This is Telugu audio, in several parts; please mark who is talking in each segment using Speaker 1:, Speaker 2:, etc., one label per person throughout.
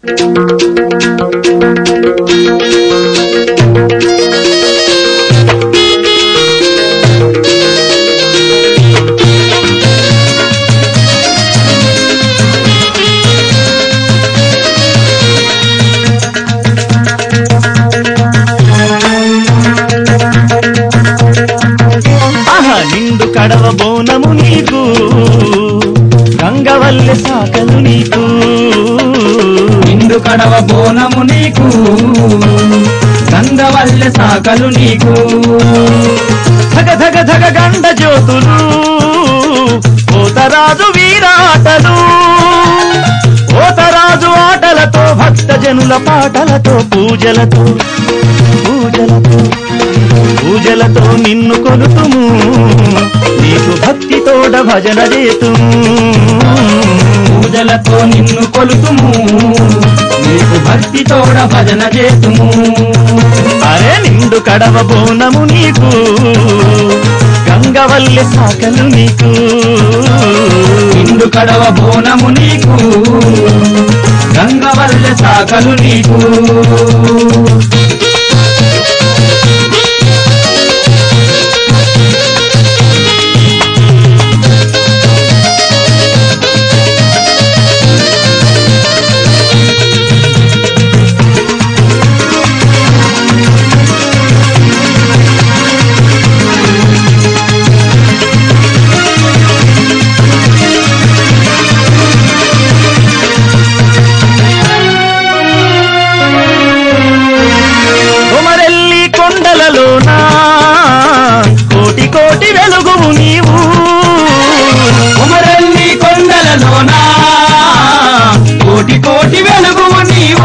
Speaker 1: ఆహా నిండు కడవ బోనము నీకు గంగవల్లె సాకలు నీకు
Speaker 2: నిండు కడవ బోనము నీకు గంగవల్లె సాకలు నీకు
Speaker 1: ధగ ధగ ధగ గండ జ్యోతులు పోతరాజు వీరాటలు పోతరాజు ఆటలతో భక్త జనుల పాటలతో పూజలతో పూజలతో పూజలతో నిన్ను కొలుతుము నీకు భక్తితోడ భజన చేతుము
Speaker 2: పూజలతో నిన్ను కొలుతుము నీకు భక్తితోడ భజన చేతుము
Speaker 1: అరే నిండు కడవ బోనము నీకు గంగవల్లె సాకలు నీకు
Speaker 2: నిండు కడవ బోనము నీకు గంగవల్లె సాకలు నీకు
Speaker 1: కొమరెల్లి కొండలలోన కోటి కోటి వెలుగువు నీవు
Speaker 2: కుమరల్లి కొండలలోన కోటి కోటి వెలుగువు నీవు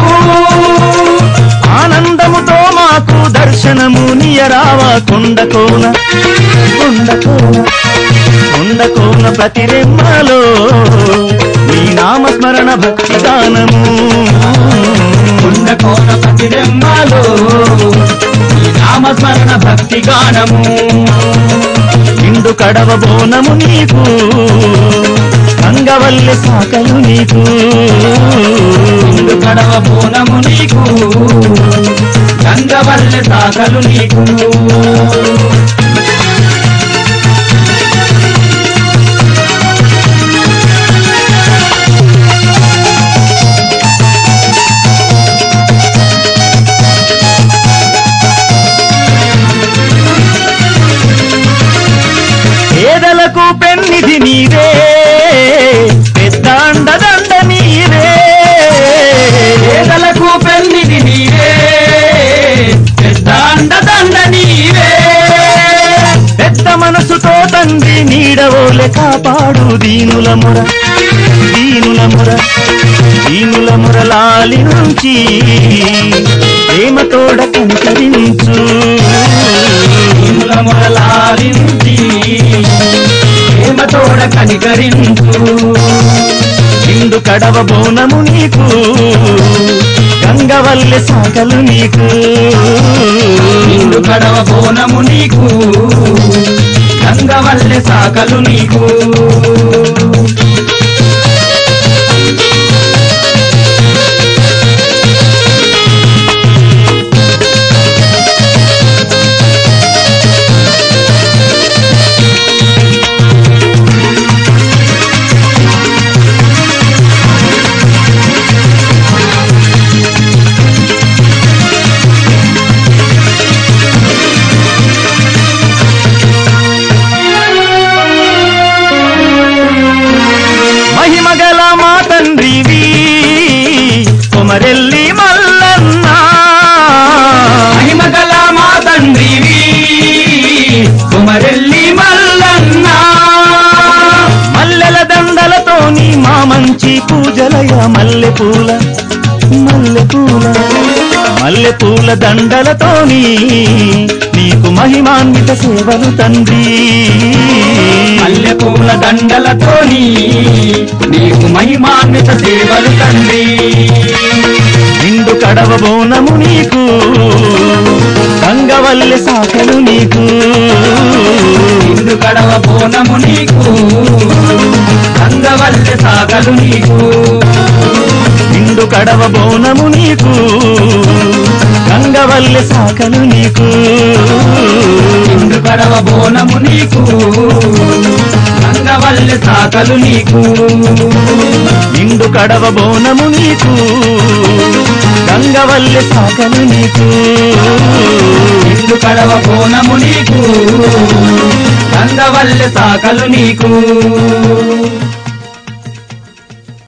Speaker 1: ఆనందముతో మాకు దర్శనము నియరావా కొండ కోన కొండ కోన కొండ కోన ప్రతి రెమ్మలో నీ నామస్మరణ భక్తి గానము
Speaker 2: కొండ కోన ప్రతిబింబాలు ఈ నామస్మరణ భక్తి గానము
Speaker 1: నిండు కడవ బోనము నీకు గంగవల్లె సాకలు నీకు
Speaker 2: నిండు కడవ బోనము నీకు గంగవల్లె సాగలు నీకు
Speaker 1: పేదలకు పెన్నిధి నీవే పెద్ద అండదండ నీవే
Speaker 2: పేదలకు పెన్నిది నీవే పెద్ద అండదండ నీవే
Speaker 1: పెద్ద మనసుతో తండ్రి నీడవోలె కాపాడు దీనుల ముర దీనుల ముర దీనుల మురలాలి నుంచి ప్రేమతోడ కనికరించు
Speaker 2: దీనుల మొరలాలించి ప్రేమతోడ కనికరించు
Speaker 1: నిండు కడవ బోనము నీకు గంగవల్లె సాగలు నీకు
Speaker 2: నిండు కడవ బోనము నీకు గంగవల్లె సాకలు నీకు
Speaker 1: మహిమగల మా తండ్రివి కొమరెల్లి మల్లన్న
Speaker 2: మహిమగల మా తండ్రివి కుమరెల్లి మల్లన్న
Speaker 1: మల్లెల దండలతోని మా మంచి పూజలయ మల్లె పూల మల్లె పూల మల్లె పూల దండలతోని నీకు మహిమాన్విత సేవలు తండ్రి
Speaker 2: మల్లె పూల దండలతోని నీకు మహిమాన్విత సేవలు తండ్రి
Speaker 1: నిండు కడవ బోనము నీకు గంగవల్లె సాకలు నీకు
Speaker 2: నిండు కడవ బోనము నీకు గంగవల్లె సాగలు నీకు
Speaker 1: నిండు నిండు కడవ బోనము నీకు గంగవల్లె సాకలు నీకు
Speaker 2: ఇందు కడవ బోనము నీకు రంగవల్లి సాకలు నీకు
Speaker 1: నిండు కడవ బోనము నీకు గంగవల్లె సాకలు నీకు
Speaker 2: ఇందు కడవ బోనము నీకు రంగవల్లి సాకలు నీకు